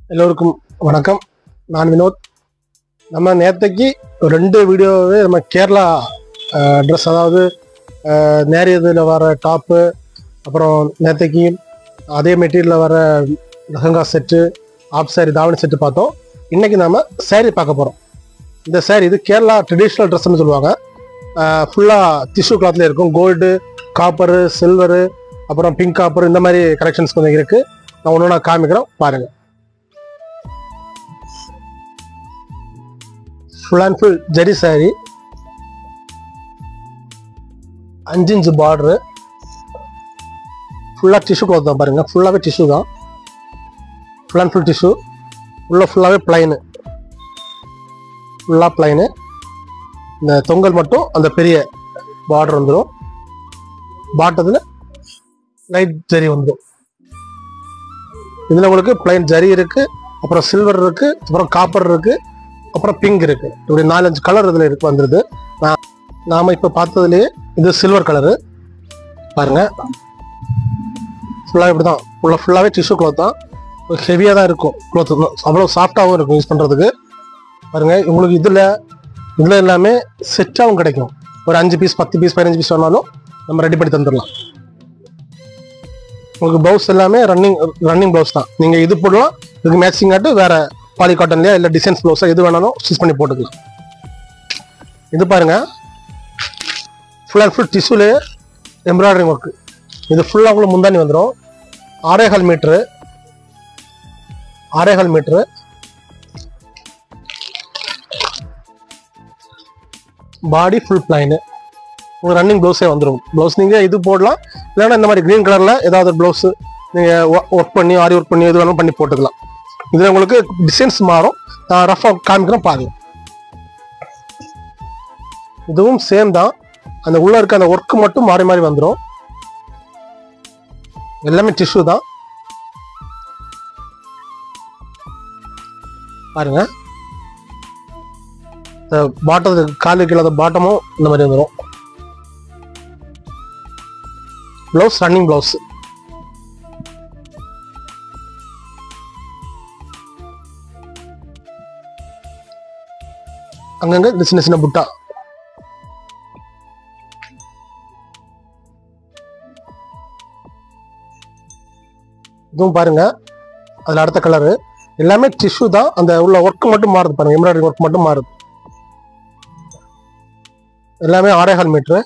எல்லோருக்கும் வணக்கம் நான் வினோத் நம்ம நேத்தைக்கு ரெண்டு வீடியோவே நம்ம கேரளா ட்ரெஸ் அதாவது அஹ், நேரியதில் வர டாப்பு அப்புறம் நேத்தைக்கு அதே மெட்டீரியலில் வர லெஹங்கா செட்டு ஆப் சாரி தாவணி செட்டு பார்த்தோம் இன்னைக்கு நாம saree பார்க்க போகிறோம் இந்த saree இது கேரளா ட்ரெடிஷ்னல் ட்ரெஸ்ன்னு சொல்லுவாங்க ஃபுல்லாக டிஷ்யூ கிளாத்ல இருக்கும் கோல்டு காப்பரு சில்வரு அப்புறம் பிங்க் காப்பர் இந்த மாதிரி கலெக்ஷன்ஸ் கொஞ்சம் இருக்கு நான் ஒன்று நான் காமிக்கிறேன் பாருங்க full and full zari saree அஞ்சு இன்ச்சு பார்டரு ஃபுல்லாக டிஷ்யூ கிளாத் தான் பாருங்க ஃபுல்லாகவே டிஷ்யூ தான் ஃபுல் அண்ட் ஃபுல் டிஷ்யூ உள்ள ஃபுல்லாகவே பிளைனு ஃபுல்லாக பிளைனு இந்த தொங்கல் மட்டும் அந்த பெரிய பார்டர் வந்துடும் பாட்டத்தில் லைட் ஜரி வந்துடும் இதில் உங்களுக்கு பிளைன் ஜரி இருக்கு அப்புறம் சில்வர் இருக்கு அப்புறம் காப்பர் இருக்கு அப்புறம் பிங்க் இருக்கு இப்படி நாலஞ்சு கலர் இதில் இருக்கு வந்துருது நான் நாம இப்போ பார்த்ததுலேயே இது சில்வர் கலரு பாருங்க ஃபுல்லாக இப்படி தான் உள்ள ஃபுல்லாகவே டிஷ்யூ க்ளாத் தான் ஹெவியாக தான் இருக்கும் க்ளாத் அவ்வளோ சாஃப்டாகவும் இருக்கும் யூஸ் பண்ணுறதுக்கு பாருங்க உங்களுக்கு இதில் இதில் எல்லாமே செட்டாகவும் கிடைக்கும் ஒரு அஞ்சு பீஸ் பத்து பீஸ் பதினஞ்சு பீஸ் வேணாலும் நம்ம ரெடி பண்ணி தந்துடலாம் உங்களுக்கு ப்ளவுஸ் எல்லாமே ரன்னிங் ரன்னிங் ப்ளவுஸ் தான் நீங்கள் இது போடலாம் இதுக்கு மேட்சிங் ஆட்டு வேற பாலி காட்டன்லையா இல்லை டிசைன்ஸ் ப்ளவுஸா எது வேணாலும் ஸ்டிச் பண்ணி போட்டுக்கலாம் இது பாருங்க ஃபுல் அண்ட் ஃபுல் டிஷ்யூலே எம்ப்ராய்டரிங் ஒர்க்கு இது ஃபுல்லாக உங்களுக்கு முந்தானி வந்துடும் ஆறேகால் மீட்ரு ஆறேகால் மீட்ரு பாடி ஃபுல் பிளைனு உங்களுக்கு ரன்னிங் ப்ளவுஸே வந்துடும் ப்ளவுஸ் நீங்கள் இது போடலாம் இல்லைன்னா இந்த மாதிரி க்ரீன் கலரில் ஏதாவது ப்ளவுஸ் நீங்கள் ஒர்க் பண்ணி ஆரி ஒர்க் பண்ணி எது வேணாலும் பண்ணி போட்டுக்கலாம் இதில் உங்களுக்கு டிசைன்ஸ் மாறும் நான் ரஃபாக காமிக்கிறேன் பாருங்க இதுவும் சேம் தான் அந்த உள்ள இருக்க அந்த ஒர்க் மட்டும் மாறி மாறி வந்துடும் எல்லாமே டிஷ்யூ தான் பாருங்க இந்த பாட்டம் காலு கீழே பாட்டமும் இந்த மாதிரி வந்துடும் ப்ளவுஸ் ரன்னிங் ப்ளவுஸ் அங்கங்க இந்த சின்ன சின்ன புட்டா இதுவும் பாருங்க அதுல அடுத்த கலரு எல்லாமே டிஷ்யூ தான் அந்த உள்ள ஒர்க் மட்டும் மாறுது பாருங்க எம்ப்ராய்டரி ஒர்க் மட்டும் மாறுது எல்லாமே ஆறேகால் மீட்ரு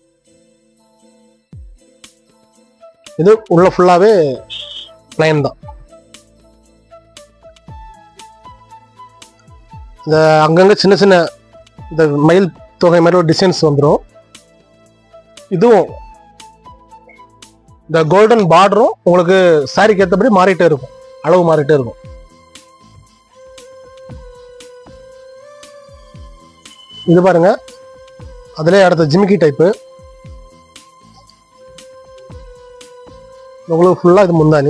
இது உள்ள ஃபுல்லாவே பிளைன் தான் இந்த அங்கங்க சின்ன சின்ன இந்த மயில் தொகை மாதிரி ஒரு டிசைன்ஸ் வந்துடும் இதுவும் இந்த கோல்டன் பார்டரும் உங்களுக்கு சாரிக்கு ஏற்றபடி மாறிட்டே இருக்கும் அளவு மாறிட்டே இருக்கும் இது பாருங்க அதுலேயே அடுத்த ஜிமிக்கி டைப்பு உங்களுக்கு ஃபுல்லாக இது முந்தானி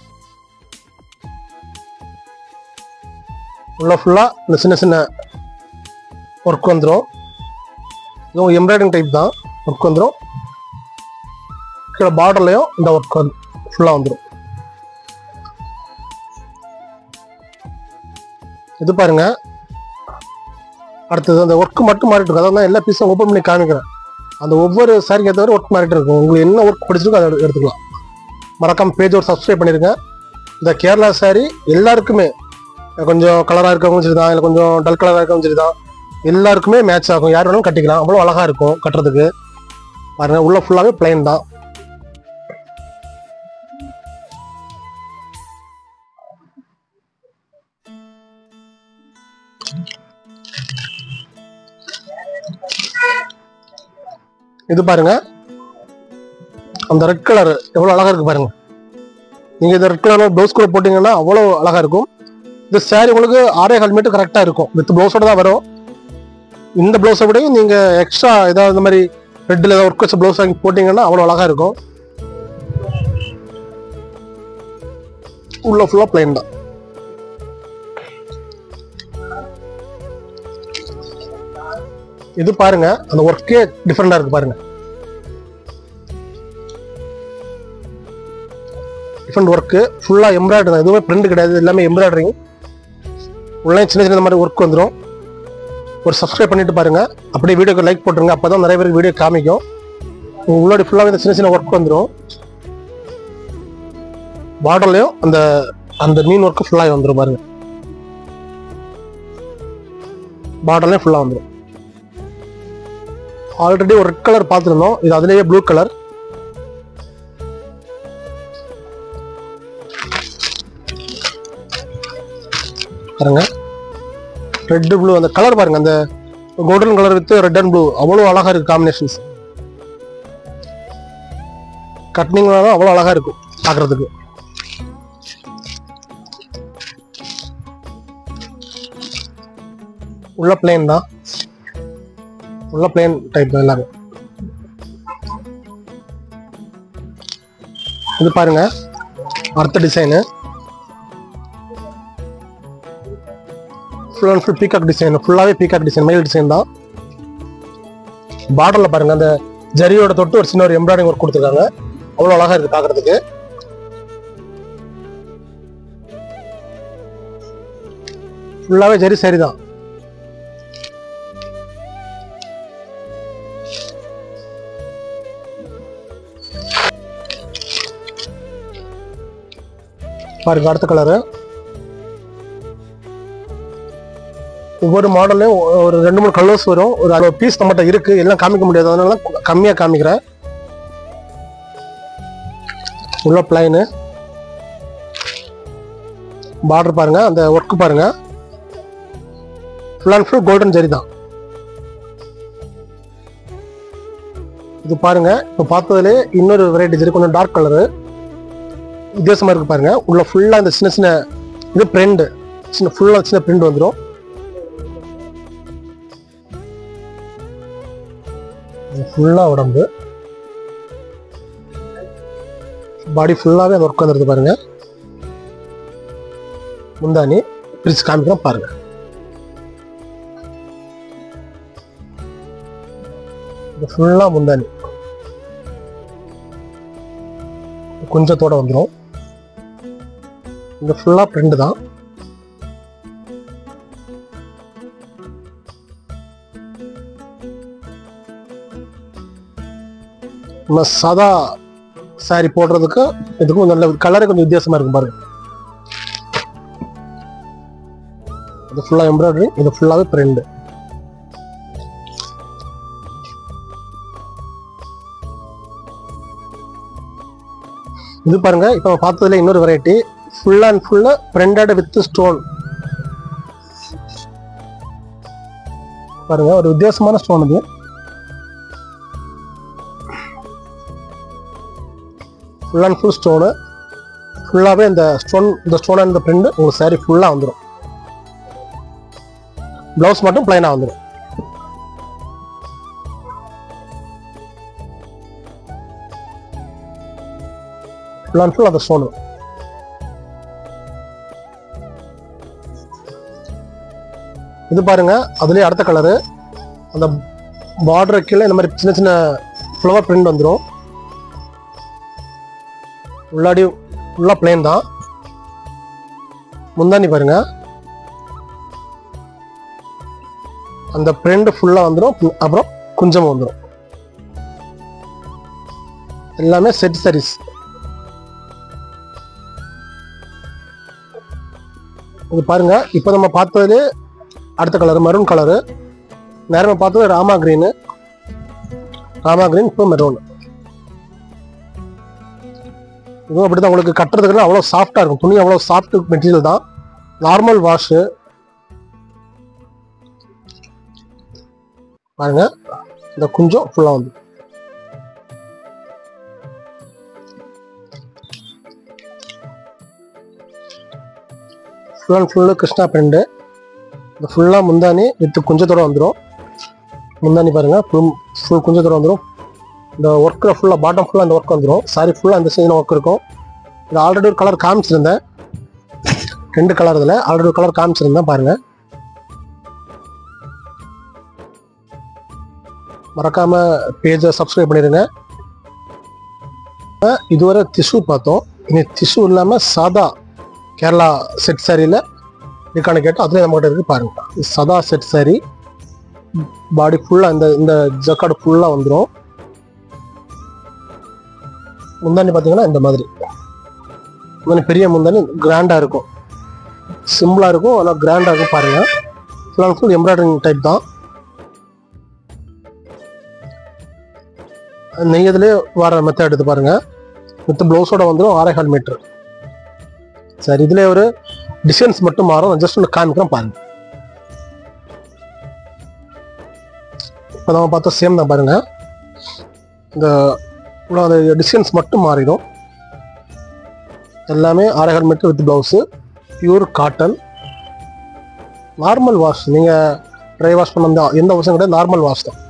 உள்ள ஃபுல்லாக இந்த சின்ன சின்ன ஒர்க் வந்துடும் இதுவும் எம்ப்ராய்டிங் டைப் தான் ஒர்க் வந்துடும் கீழே பார்டர்லையும் இந்த ஒர்க் வந்து ஃபுல்லாக வந்துடும் இது பாருங்க அடுத்தது அந்த ஒர்க் மட்டும் மாறிட்டு இருக்கும் அதான் எல்லா பீஸும் ஓப்பன் பண்ணி காமிக்கிறேன் அந்த ஒவ்வொரு சாரிக்கு ஏற்ற ஒர்க் மாறிட்டு இருக்கும் உங்களுக்கு என்ன ஒர்க் பிடிச்சிருக்கோ அதை எடு- எடுத்துக்கலாம் மறக்காம பேஜ் ஒரு சப்ஸ்கிரைப் பண்ணிருங்க இந்த கேரளா saree எல்லாருக்குமே கொஞ்சம் கலராக இருக்கவங்க சரி தான் இல்லை கொஞ்சம் டல் கலராக இருக்கவங்க சரி தான் எல்லாருக்குமே மேட்ச் ஆகும் யார் வேணாலும் கட்டிக்கலாம் அவ்வளோ அழகா இருக்கும் கட்டுறதுக்கு பாருங்க உள்ள ஃபுல்லாகவே பிளைன் தான் இது பாருங்க அந்த ரெட் கலர் எவ்வளோ அழகா இருக்கு பாருங்க நீங்க இந்த ரெட் கலர் ப்ளவுஸ் கூட போட்டீங்கன்னா அவ்வளோ அழகா இருக்கும் இந்த saree உங்களுக்கு ஆறே கால் மீட்டர் கரெக்டாக இருக்கும் வித் ப்ளவுஸோட தான் வரும் இந்த ப்ளவுஸை விடையும் நீங்க எக்ஸ்ட்ரா ஏதாவது இந்த மாதிரி ரெட்டில் ஏதாவது ஒர்க் வச்ச ப்ளவுஸ் வாங்கி போட்டீங்கன்னா அவ்வளோ அழகா இருக்கும் உள்ள ஃபுல்லாக பிளைன் தான் இது பாருங்க அந்த ஒர்க்கே டிஃப்ரெண்டா இருக்கு பாருங்க டிஃப்ரெண்ட் ஒர்க்கு ஃபுல்லாக எம்ப்ராய்டரி தான் எதுவுமே பிரிண்ட் கிடையாது எல்லாமே எம்ப்ராய்டரிங் உள்ள சின்ன சின்ன இந்த மாதிரி ஒர்க் வந்துடும் ஒரு சப்ஸ்கிரைப் பண்ணிட்டு பாருங்க அப்படியே வீடியோக்கு லைக் போட்டுருங்க அப்போ தான் நிறைய பேருக்கு வீடியோ காமிக்கும் உள்ளோட ஃபுல்லாக இந்த சின்ன சின்ன ஒர்க் வந்துடும் பார்டர்லையும் அந்த அந்த மீன் ஒர்க்கு ஃபுல்லாக வந்துடும் பாருங்க பார்டர்லையும் ஃபுல்லாக வந்துடும் ஆல்ரெடி ஒரு ரெட் கலர் பார்த்துருந்தோம் இது அதுலேயே ப்ளூ கலர் பாருங்க ரெட் ப்ளூ அந்த கலர் பாருங்க அந்த golden colour with red and blue அவ்வளோ அழகா இருக்கு காம்பினேஷன்ஸ் கட்னிங்லாம் அவ்வளோ அழகா இருக்கும் பார்க்கறதுக்கு உள்ள பிளேன் தான் உள்ள பிளேன் டைப் தான் எல்லாமே இது பாருங்க அடுத்த design full and full peacock design ஃபுல்லாகவே பீகாக் டிசைன் மயில் டிசைன் தான் பார்டரில் பாருங்க அந்த ஜரியோட தொட்டு ஒரு சின்ன ஒரு எம்ப்ராய்டிங் ஒர்க் கொடுத்துருக்காங்க அவ்வளோ அழகா இருக்கு பார்க்கறதுக்கு ஃபுல்லாகவே ஜரி சரி தான் பாருங்க அடுத்த கலரு ஒவ்வொரு மாடல்லையும் ஒரு ரெண்டு மூணு கலர்ஸ் வரும் ஒரு அறுபது பீஸ் நம்மகிட்ட இருக்கு எல்லாம் காமிக்க முடியாது அதனால தான் கம்மியாக காமிக்கிறேன் உள்ள பிளைனு பார்டர் பாருங்க அந்த ஒர்க் பாருங்க full and full golden zari தான் இது பாருங்க இப்போ பார்த்ததுலே இன்னொரு வெரைட்டி ஜெரி கொஞ்சம் டார்க் கலரு வித்தியாசமா இருக்கு பாருங்க உள்ள ஃபுல்லா இந்த சின்ன சின்ன இது பிரிண்ட் சின்ன ஃபுல்லா சின்ன பிரிண்ட் வந்துடும் ஃபுல்லா உடம்பு பாடி ஃபுல்லாவே அந்த ஒர்க் வந்துருது பாருங்க முந்தானி பிரிச்சு காமிக்கிறோம் பாருங்க இது ஃபுல்லா முந்தானி கொஞ்சத்தோட வந்துடும் இது ஃபுல்லா பிரிண்ட் தான் நம்ம சாதா சாரி போடுறதுக்கு இதுக்கும் நல்ல கலரே கொஞ்சம் வித்தியாசமா இருக்கும் பாருங்க இது ஃபுல்லா எம்ப்ராய்டரி இது ஃபுல்லாவே பிரிண்ட் இது பாருங்க இப்போ நம்ம பார்த்ததுல இன்னொரு வெரைட்டி ஃபுல் அண்ட் ஃபுல்லா பிரிண்டட் வித் ஸ்டோன் பாருங்க ஒரு வித்தியாசமான ஸ்டோன் இது ஃபுல் அண்ட் ஃபுல் ஸ்டோனு ஃபுல்லாகவே இந்த ஸ்டோன் இந்த ஸ்டோன் அண்ட் இந்த பிரிண்ட் உங்களுக்கு saree ஃபுல்லாக வந்துடும் ப்ளவுஸ் மட்டும் பிளைனாக வந்துடும் ஃபுல் அண்ட் ஃபுல் அந்த ஸ்டோனு இது பாருங்க அதுலயே அடுத்த கலரு அந்த பார்டர் கீழே இந்த மாதிரி சின்ன சின்ன ஃப்ளவர் பிரிண்ட் வந்துடும் உள்ளாடி ஃபுல்லாக பிளேன் தான் முந்தானி பாருங்க அந்த பிரிண்ட் ஃபுல்லாக வந்துடும் அப்புறம் குஞ்சம் வந்துடும் எல்லாமே செட் சாரீஸ் இது பாருங்க இப்போ நம்ம பார்த்ததுலே அடுத்த கலர் மரூன் கலரு நேரமே பார்த்தது ராமா கிரீனு ராமா கிரீன் இப்போ மெரூன் இதுவும் அப்படிதான் உங்களுக்கு கட்டுறதுக்குலாம் அவ்வளோ சாஃப்டாக இருக்கும் துணி அவ்வளோ சாஃப்ட் மெட்டீரியல் தான் நார்மல் வாஷு பாருங்க இந்த குஞ்சம் ஃபுல்லாக வந்து full and full Krishna print இந்த ஃபுல்லாக முந்தானி வித் குஞ்சத்தோட வந்துடும் முந்தானி பாருங்க ஃபுல் ஃபுல் குஞ்சத்தோட வந்துடும் இந்த ஒர்க்கில் ஃபுல்லாக பாட்டம் ஃபுல்லாக அந்த ஒர்க் வந்துடும் சாரி ஃபுல்லாக அந்த சைடில் ஒர்க் இருக்கும் இது ஆல்ரெடி ஒரு கலர் காமிச்சிருந்தேன் ரெண்டு கலர் இதில் ஆல்ரெடி ஒரு கலர் காமிச்சிருந்தேன் பாருங்க மறக்காம பேஜை சப்ஸ்கிரைப் பண்ணிடுங்க இதுவரை திசு பார்த்தோம் இனி டிஷ்யூ இல்லாமல் சாதா கேரளா செட் சாரியில் இருக்கான்னு கேட்டால் அதுலேயே நம்மகிட்ட இருக்குது பாருங்க இது சதா செட் சாரி பாடி ஃபுல்லாக இந்த இந்த ஜக்காடு ஃபுல்லாக வந்துடும் முந்தானி பார்த்தீங்கன்னா இந்த மாதிரி முந்தானி பெரிய முந்தானி கிராண்டாக இருக்கும் சிம்பிளாக இருக்கும் ஆனால் கிராண்டாக இருக்கும் பாருங்கள் full and full embroidering type தான் நெய்யதுலேயே வர மெத்தட் எடுத்து பாருங்க வித் ப்ளவுஸோட வந்துடும் ஆறேகால் மீட்ரு சரி இதுல ஒரு டிசைன்ஸ் மட்டும் மாறும் ஜஸ்ட் ஒன்று காமிக்கிறேன் பாருங்க இப்போ நம்ம பார்த்தா சேம் தான் பாருங்க இந்த உள்ள அந்த டிசைன்ஸ் மட்டும் மாறிடும் எல்லாமே ஆறேகால் metre with blouse pure cotton normal wash நீங்கள் ட்ரை வாஷ் பண்ண எந்த அவசியம் கிடையாது நார்மல் வாஷ் தான்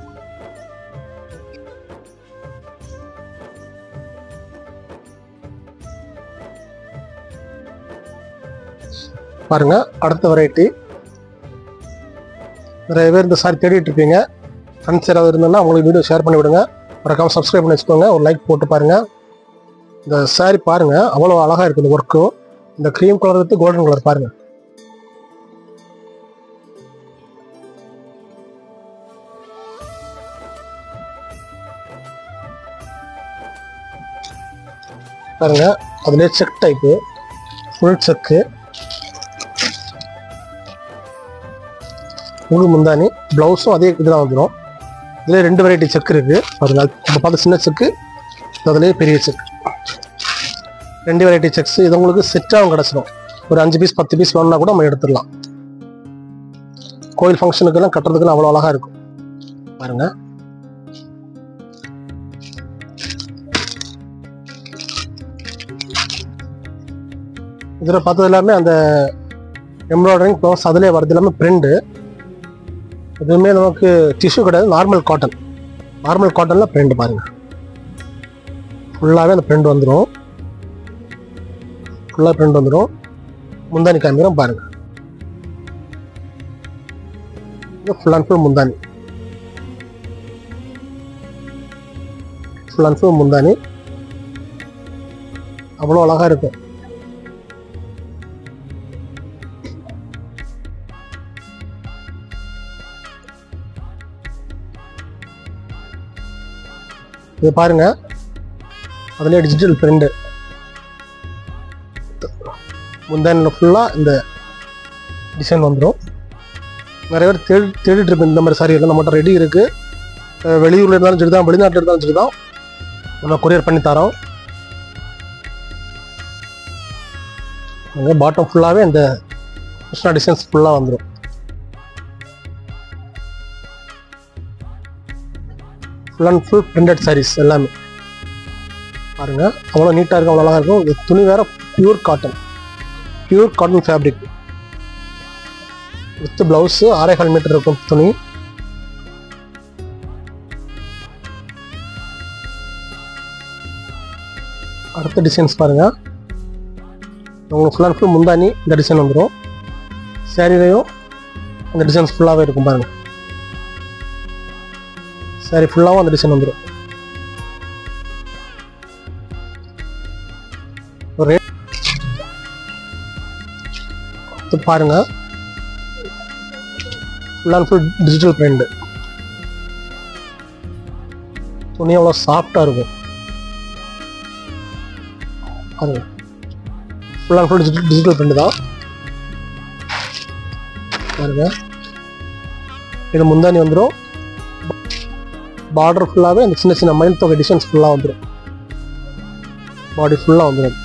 பாருங்க அடுத்த வெரைட்டி நிறைய பேர் இந்த சாரி தேடிட்டு இருப்பீங்க ஃப்ரெண்ட்ஸ் யாராவது இருந்ததுன்னா உங்களுக்கு வீடியோ ஷேர் பண்ணி விடுங்க மறக்காம சப்ஸ்கிரைப் பண்ணி வச்சுக்கோங்க ஒரு லைக் போட்டு பாருங்க இந்த சாரி பாருங்க அவ்வளோ அழகா இருக்கு இந்த ஒர்க்கும் இந்த cream colour with golden colour பாருங்க பாருங்க அதுலேயே செக் டைப்பு ஃபுல் செக்கு முழு முந்தானி ப்ளவுஸும் அதே இதுதான் வந்துடும் இதில் ரெண்டு வெரைட்டி செக் இருக்கு பாருங்க இப்போ பார்த்த சின்ன செக்கு அதுலேயே பெரிய செக் ரெண்டு வெரைட்டி செக்ஸ் இது உங்களுக்கு செட்டாகவும் கிடச்சிடும் ஒரு அஞ்சு பீஸ் பத்து பீஸ் வேணும்னா கூட நம்ம எடுத்துடலாம் கோயில் ஃபங்க்ஷனுக்கெல்லாம் கட்டுறதுக்கெல்லாம் அவ்வளோ அழகாக இருக்கும் பாருங்க இதில் பார்த்தது எல்லாமே அந்த எம்ப்ராய்டரிங் ப்ளவுஸ் அதுலேயே வரது எல்லாமே பிரிண்டு எதுவுமே நமக்கு டிஷ்யூ கிடையாது நார்மல் காட்டன் நார்மல் காட்டனில் பிரிண்ட் பாருங்க ஃபுல்லாகவே அந்த பிரிண்ட் வந்துடும் ஃபுல்லாக பிரிண்ட் வந்துடும் முந்தானி காமிக்கிறோம் பாருங்க இது ஃபுல் அண்ட் ஃபுல் முந்தானி ஃபுல் அண்ட் ஃபுல் முந்தானி அவ்வளோ அழகாக இருக்கும் இது பாருங்க அதுலேயே டிஜிட்டல் பிரிண்ட் முந்தானில் ஃபுல்லாக இந்த டிசைன் வந்துடும் நிறைய பேர் தேடி தேடிட்டு இருப்பேன் இந்த மாதிரி சாரி எல்லாம் நம்மகிட்ட ரெடி இருக்கு அஹ் வெளியூர்ல இருந்தாலும் சரி தான் வெளிநாட்டில் இருந்தாலும் சரி தான் நம்ம கொரியர் பண்ணி தரோம் பாட்டம் ஃபுல்லாகவே இந்த கிருஷ்ணா டிசைன்ஸ் ஃபுல்லாக வந்துடும் full and full printed sarees எல்லாமே பாருங்க அவ்வளோ நீட்டாக இருக்கும் அவ்வளோ அழகாக இருக்கும் இந்த துணி வேற pure cotton pure cotton fabric with blouse ஆறேகால் மீட்டர் இருக்கும் துணி அடுத்த டிசைன்ஸ் பாருங்க உங்களுக்கு ஃபுல் அண்ட் ஃபுல் முந்தானி இந்த டிசைன் வந்துடும் சேரீலையும் அந்த டிசைன்ஸ் ஃபுல்லாகவே இருக்கும் பாருங்க சாரி ஃபுல்லாகவும் அந்த டிசைன் வந்துடும் ஒரு இது பாருங்க full and full digital print துணி அவ்வளோ சாஃப்டாக இருக்கும் பாருங்க full and full digital digital print தான் பாருங்க இது முந்தானி வந்துடும் பார்டர் ஃபுல்லாகவே அந்த சின்ன சின்ன மயில் தொகை டிசைன்ஸ் ஃபுல்லாக வந்துடும் பாடி ஃபுல்லாக வந்துடும்